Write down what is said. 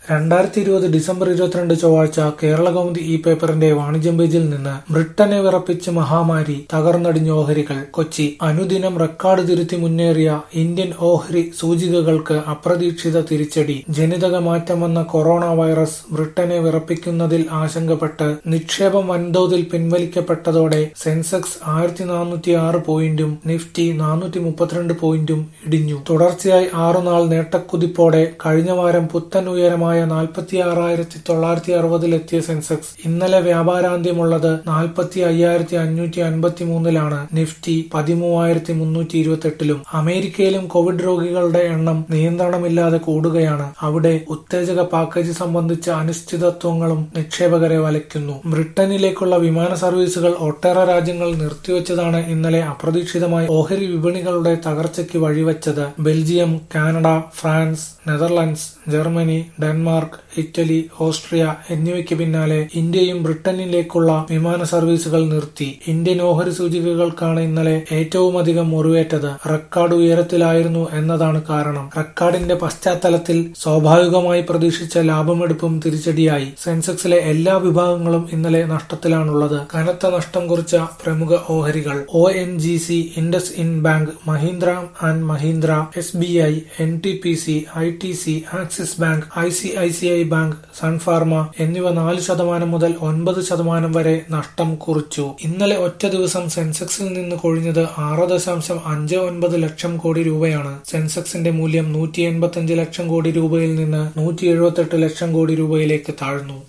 രണ്ടായിരത്തി ഇരുപത് ഡിസംബർ ഇരുപത്തിരണ്ട് ചൊവ്വാഴ്ച കേരളകൗമുദി ഈ പേപ്പറിന്റെ വാണിജ്യം പേജിൽ നിന്ന് ബ്രിട്ടനെ വിറപ്പിച്ച് മഹാമാരി തകർന്നടിഞ്ഞ ഓഹരികൾ കൊച്ചി അനുദിനം റെക്കോർഡ് തിരുത്തി മുന്നേറിയ ഇന്ത്യൻ ഓഹരി സൂചികകൾക്ക് അപ്രതീക്ഷിത തിരിച്ചടി ജനിതക മാറ്റം വന്ന കൊറോണ വൈറസ് ബ്രിട്ടനെ വിറപ്പിക്കുന്നതിൽ ആശങ്കപ്പെട്ട് നിക്ഷേപം വൻതോതിൽ പിൻവലിക്കപ്പെട്ടതോടെ സെൻസെക്സ് ആയിരത്തി നാനൂറ്റി ആറ് പോയിന്റും നിഫ്റ്റി നാനൂറ്റി മുപ്പത്തിരണ്ട് പോയിന്റും ഇടിഞ്ഞു തുടർച്ചയായി ആറുനാൾ നേട്ടക്കുതിപ്പോടെ കഴിഞ്ഞ വാരം പുത്തൻ ഉയരമായ നാൽപ്പത്തി ആറായിരത്തി തൊള്ളായിരത്തി അറുപതിലെത്തിയ സെൻസെക്സ് ഇന്നലെ വ്യാപാരാന്ത്യമുള്ളത് നാൽപ്പത്തി അയ്യായിരത്തി അഞ്ഞൂറ്റി അൻപത്തി മൂന്നിലാണ് നിഫ്റ്റി പതിമൂവായിരത്തി മുന്നൂറ്റി ഇരുപത്തെട്ടിലും അമേരിക്കയിലും കോവിഡ് രോഗികളുടെ എണ്ണം നിയന്ത്രണമില്ലാതെ കൂടുകയാണ് അവിടെ ഉത്തേജക പാക്കേജ് സംബന്ധിച്ച അനിശ്ചിതത്വങ്ങളും നിക്ഷേപകരെ വലയ്ക്കുന്നു ബ്രിട്ടനിലേക്കുള്ള വിമാന സർവീസുകൾ ഒട്ടേറെ രാജ്യങ്ങൾ നിർത്തിവച്ചതാണ് ഇന്നലെ അപ്രതീക്ഷിതമായി ഓഹരി വിപണികളുടെ തകർച്ചയ്ക്ക് വഴിവെച്ചത് Belgium Canada France Netherlands Germany Denmark Italy Austria എന്നിവയ്ക്ക് പിന്നാലെ ഇന്ത്യയും ബ്രിട്ടനിലേക്കുള്ള വിമാന സർവീസുകൾ നിർത്തി ഇന്ത്യൻ ഓഹരി സൂചികകൾക്കാണ് ഇന്നലെ ഏറ്റവുമധികം മുറിവേറ്റത് റെക്കോർഡ് ഉയരത്തിലായിരുന്നു എന്നതാണ് കാരണം റെക്കോർഡിന്റെ പശ്ചാത്തലത്തിൽ സ്വാഭാവികമായി പ്രതീക്ഷിച്ച ലാഭമെടുപ്പും തിരിച്ചടിയായി സെൻസെക്സിലെ എല്ലാ വിഭാഗങ്ങളും ഇന്നലെ നഷ്ടത്തിലാണുള്ളത് കനത്ത നഷ്ടം കുറിച്ച പ്രമുഖ ഓഹരികൾ O N G C IndusInd bank Mahindra and Mahindra S B I N T P C I T C Axis bank I C I C I bank Sun Pharma എന്നിവ നാല് ശതമാനം മുതൽ ഒൻപത് ശതമാനം വരെ നഷ്ടം കുറിച്ചു ഇന്നലെ ഒറ്റ ദിവസം സെൻസെക്സിൽ നിന്ന് കൊഴിഞ്ഞത് ആറ് ദശാംശം അഞ്ച് ഒൻപത് ലക്ഷം കോടി രൂപയാണ് സെൻസെക്സിന്റെ മൂല്യം നൂറ്റി എൺപത്തി ലക്ഷം കോടി രൂപയിൽ നിന്ന് നൂറ്റി എഴുപത്തെട്ട് ലക്ഷം കോടി രൂപയിലേക്ക് താഴ്ന്നു